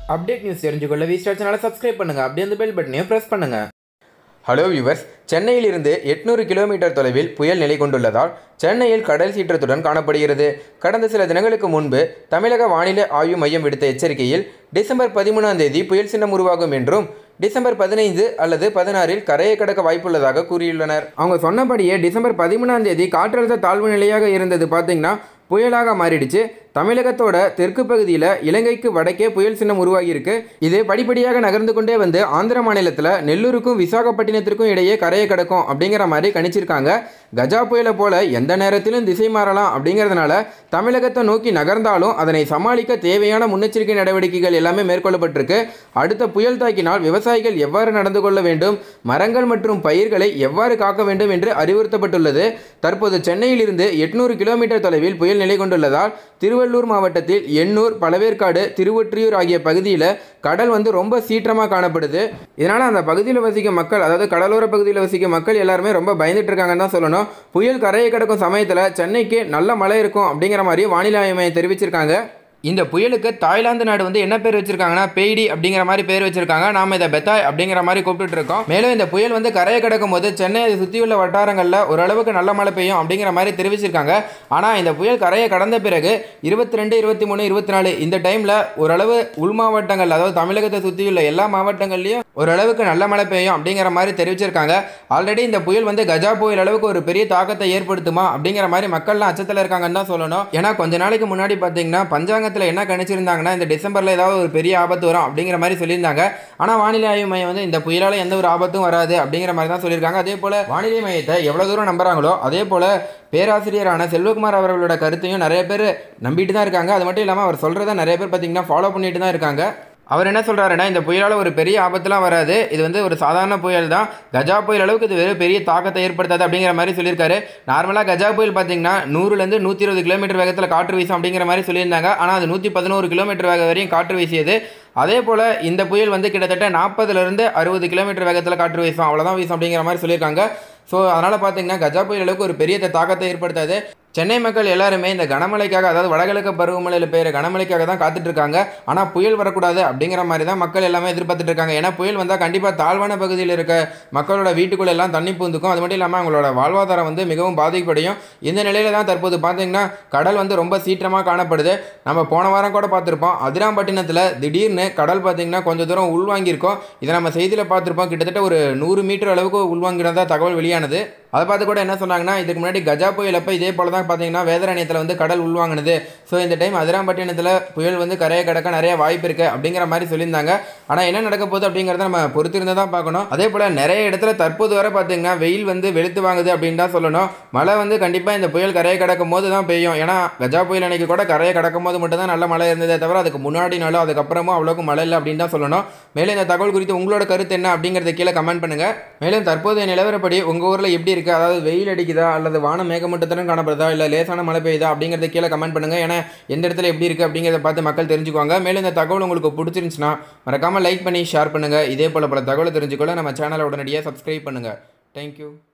update news தெரிஞ்சுக்கொள்ள V star சேனலை subscribe பண்ணுங்கள் அப்படியே அந்த பெல் பட்டனையும் ப்ரெஸ் பண்ணுங்கள் ஹலோ வியூவர்ஸ் சென்னையிலிருந்து எட்நூறு கிலோமீட்டர் தொலைவில் புயல் நிலை கொண்டுள்ளதால் சென்னையில் கடல் சீற்றத்துடன் காணப்படுகிறது கடந்த சில தினங்களுக்கு முன்பு தமிழக வானிலை ஆய்வு மையம் விடுத்த எச்சரிக்கையில் டிசம்பர் பதிமூணாம் தேதி புயல் சின்னம் உருவாகும் என்றும் டிசம்பர் பதினைந்து அல்லது பதினாறில் கரையை கடக்க வாய்ப்புள்ளதாக கூறியுள்ளனர் அவங்க சொன்னபடியே டிசம்பர் பதிமூணாம் தேதி காற்றழுத்த தாழ்வு நிலையாக இருந்தது பார்த்தீங்கன்னா புயலாக மாறிடுச்சு தமிழகத்தோட தெற்கு பகுதியில் இலங்கைக்கு வடக்கே புயல் சின்னம் உருவாகியிருக்கு இது படிப்படியாக நகர்ந்து கொண்டே வந்து ஆந்திர மாநிலத்தில் நெல்லூருக்கும் விசாகப்பட்டினத்திற்கும் இடையே கரையை கடக்கும் அப்படிங்கிற மாதிரி கணிச்சிருக்காங்க கஜா புயலை போல எந்த நேரத்திலும் திசை மாறலாம் அப்படிங்கிறதுனால தமிழகத்தை நோக்கி நகர்ந்தாலும் அதனை சமாளிக்க தேவையான முன்னெச்சரிக்கை நடவடிக்கைகள் எல்லாமே மேற்கொள்ளப்பட்டிருக்கு அடுத்த புயல் தாக்கினால் விவசாயிகள் எவ்வாறு நடந்து கொள்ள வேண்டும் மரங்கள் மற்றும் பயிர்களை எவ்வாறு காக்க வேண்டும் என்று அறிவுறுத்தப்பட்டுள்ளது தற்போது சென்னையிலிருந்து எட்நூறு கிலோமீட்டர் தொலைவில் புயல் நிலை கொண்டுள்ளதால் திருவள்ளூர் மாவட்டத்தில் எண்ணூர் பழவேற்காடு திருவொற்றியூர் ஆகிய பகுதியில் கடல் வந்து ரொம்ப சீற்றமாக காணப்படுது இதனால் அந்த பகுதியில் வசிக்கும் மக்கள் அதாவது கடலோர பகுதியில் வசிக்கும் மக்கள் எல்லாருமே ரொம்ப பயந்துட்டு இருக்காங்கன்னு தான் சொல்லணும் புயல் கரையை கடக்கும் சமயத்தில் சென்னைக்கு நல்ல மழை இருக்கும் அப்படிங்கிற மாதிரி வானிலை ஆய்வு மையம் தெரிவிச்சிருக்காங்க இந்த புயலுக்கு தாய்லாந்து நாடு வந்து என்ன பேர் வச்சிருக்காங்கன்னா பெய்டி அப்படிங்கிற மாதிரி பேர் வச்சிருக்காங்க நாம இதை பெத்தாய் அப்படிங்கிற மாதிரி கூப்பிட்டு இருக்கோம் மேலும் இந்த புயல் வந்து கரையை கடக்கும் போது சென்னை அதை சுற்றியுள்ள வட்டாரங்களில் ஓரளவுக்கு நல்ல மழை பெய்யும் அப்படிங்கிற மாதிரி தெரிவிச்சிருக்காங்க ஆனால் இந்த புயல் கரையை கடந்த பிறகு இருபத்தி ரெண்டு இருபத்தி மூணு இருபத்தி நாலு இந்த டைமில் ஓரளவு உள் மாவட்டங்கள் அதாவது தமிழகத்தை சுற்றியுள்ள எல்லா மாவட்டங்கள்லையும் ஓரளவுக்கு நல்ல மழை பெய்யும் அப்படிங்கிற மாதிரி தெரிவிச்சிருக்காங்க ஆல்ரெடி இந்த புயல் வந்து கஜா புயல் அளவுக்கு ஒரு பெரிய தாக்கத்தை ஏற்படுத்துமா அப்படிங்கிற மாதிரி மக்கள்லாம் அச்சத்தில் இருக்காங்கன்னு தான் சொல்லணும் ஏன்னா கொஞ்ச நாளைக்கு முன்னாடி பார்த்தீங்கன்னா பஞ்சாங்கத்தில் என்ன கணிச்சிருந்தாங்கன்னா இந்த டிசம்பரில் ஏதாவது ஒரு பெரிய ஆபத்து வரும் அப்படிங்கிற மாதிரி சொல்லியிருந்தாங்க ஆனால் வானிலை ஆய்வு மையம் வந்து இந்த புயலால் எந்த ஒரு ஆபத்தும் வராது அப்படிங்கிற மாதிரி தான் சொல்லியிருக்காங்க அதே போல் வானிலை மையத்தை எவ்வளோ தூரம் நம்புறாங்களோ அதே போல் பேராசிரியரான செல்வகுமார் அவர்களோட கருத்தையும் நிறைய பேர் நம்பிட்டு தான் இருக்காங்க அது மட்டும் இல்லாமல் அவர் சொல்கிறத நிறைய பேர் பார்த்தீங்கன்னா ஃபாலோ பண்ணிட்டு தான் இருக்காங்க அவர் என்ன சொல்கிறாருன்னா இந்த புயலால் ஒரு பெரிய ஆபத்துலாம் வராது இது வந்து ஒரு சாதாரண புயல் தான் கஜா புயல் அளவுக்கு இது வெறும் பெரிய தாக்கத்தை ஏற்படுத்தாது அப்படிங்கிற மாதிரி சொல்லியிருக்காரு நார்மலாக கஜா புயல் பார்த்தீங்கன்னா நூறுலேருந்து நூற்றி இருபது கிலோமீட்டர் வேகத்தில் காற்று வீசும் அப்படிங்கிற மாதிரி சொல்லியிருந்தாங்க ஆனால் அது நூற்றி பதினோரு கிலோமீட்டர் வேகம் வரையும் காற்று வீசியது அதே போல் இந்த புயல் வந்து கிட்டத்தட்ட நாற்பதுலேருந்து அறுபது கிலோமீட்டர் வேகத்தில் காற்று வீசும் அவ்வளோதான் வீசும் அப்படிங்கிற மாதிரி சொல்லியிருக்காங்க ஸோ அதனால் பார்த்தீங்கன்னா கஜா புயல் அளவுக்கு ஒரு பெரிய தாக்கத்தை ஏற்படுத்தாது சென்னை மக்கள் எல்லாருமே இந்த கனமழைக்காக அதாவது வடகிழக்கு பருவமழையில் பெய்கிற கனமழைக்காக தான் காத்துட்டு இருக்காங்க ஆனால் புயல் வரக்கூடாது அப்படிங்கிற மாதிரி தான் மக்கள் எல்லாமே எதிர்பார்த்துட்டு இருக்காங்க ஏன்னா புயல் வந்தால் கண்டிப்பாக தாழ்வான பகுதியில் இருக்க மக்களோட வீட்டுக்குள்ள எல்லாம் தண்ணி பூந்துக்கும் அது மட்டும் இல்லாமல் அவங்களோட வாழ்வாதாரம் வந்து மிகவும் பாதிப்படையும் இந்த நிலையில தான் தற்போது பார்த்தீங்கன்னா கடல் வந்து ரொம்ப சீற்றமாக காணப்படுது நம்ம போன வாரம் கூட பார்த்துருப்போம் அதிராம்பட்டினத்தில் திடீர்னு கடல் பார்த்தீங்கன்னா கொஞ்சம் தூரம் உள்வாங்கியிருக்கோம் இதை நம்ம செய்தியில் பார்த்துருப்போம் கிட்டத்தட்ட ஒரு நூறு மீட்டர் அளவுக்கு உள்வாங்கினதா தகவல் வெளியானது அதை பார்த்து கூட என்ன சொன்னாங்கன்னா இதுக்கு முன்னாடி கஜா புயல் அப்போ இதே போல தான் பார்த்தீங்கன்னா வேதரணியத்தில் வந்து கடல் உள்வாங்கினது ஸோ இந்த டைம் அதிராம்பட்டினத்தில் புயல் வந்து கரையை கடக்க நிறைய வாய்ப்பு இருக்குது அப்படிங்கிற மாதிரி சொல்லியிருந்தாங்க ஆனால் என்ன நடக்க போகுது அப்படிங்கிறத நம்ம பொறுத்திருந்து தான் பார்க்கணும் அதே போல் நிறைய இடத்துல தற்போது வரை பார்த்தீங்கன்னா வெயில் வந்து வெளுத்து வாங்குது அப்படின்னு தான் சொல்லணும் மழை வந்து கண்டிப்பாக இந்த புயல் கரையை கடக்கும் போது தான் பெய்யும் ஏன்னா கஜா புயல் அன்னைக்கு கூட கரையை கடக்கும் போது மட்டும் தான் நல்ல மழை இருந்ததே தவிர அதுக்கு முன்னாடி நாளும் அதுக்கப்புறமும் அவ்வளோக்கு மழை இல்லை அப்படின்னு தான் சொல்லணும் மேலும் இந்த தகவல் குறித்து உங்களோட கருத்து என்ன அப்படிங்கிறத கீழே கமெண்ட் பண்ணுங்கள் மேலும் தற்போதைய நிலவரப்படி உங்கள் ஊரில் எப்படி இருக்குது அதாவது வெயில் அடிக்குதா அல்லது வானம் மேகமூட்டத்துடன் காணப்படுதா இல்லை லேசான மழை பெய்யுதா அப்படிங்கிறத கீழே கமெண்ட் பண்ணுங்கள் ஏன்னா எந்த இடத்துல எப்படி இருக்குது அப்படிங்கிறத பார்த்து மக்கள் தெரிஞ்சுக்குவாங்க மேலும் இந்த தகவல் உங்களுக்கு பிடிச்சிருந்துச்சுன்னா மறக்காமல் லைக் பண்ணி ஷேர் பண்ணுங்கள் இதே போல் பல தகவலை தெரிஞ்சுக்கொள்ள நம்ம சேனலை உடனடியாக சப்ஸ்கிரைப் பண்ணுங்கள் தேங்க்யூ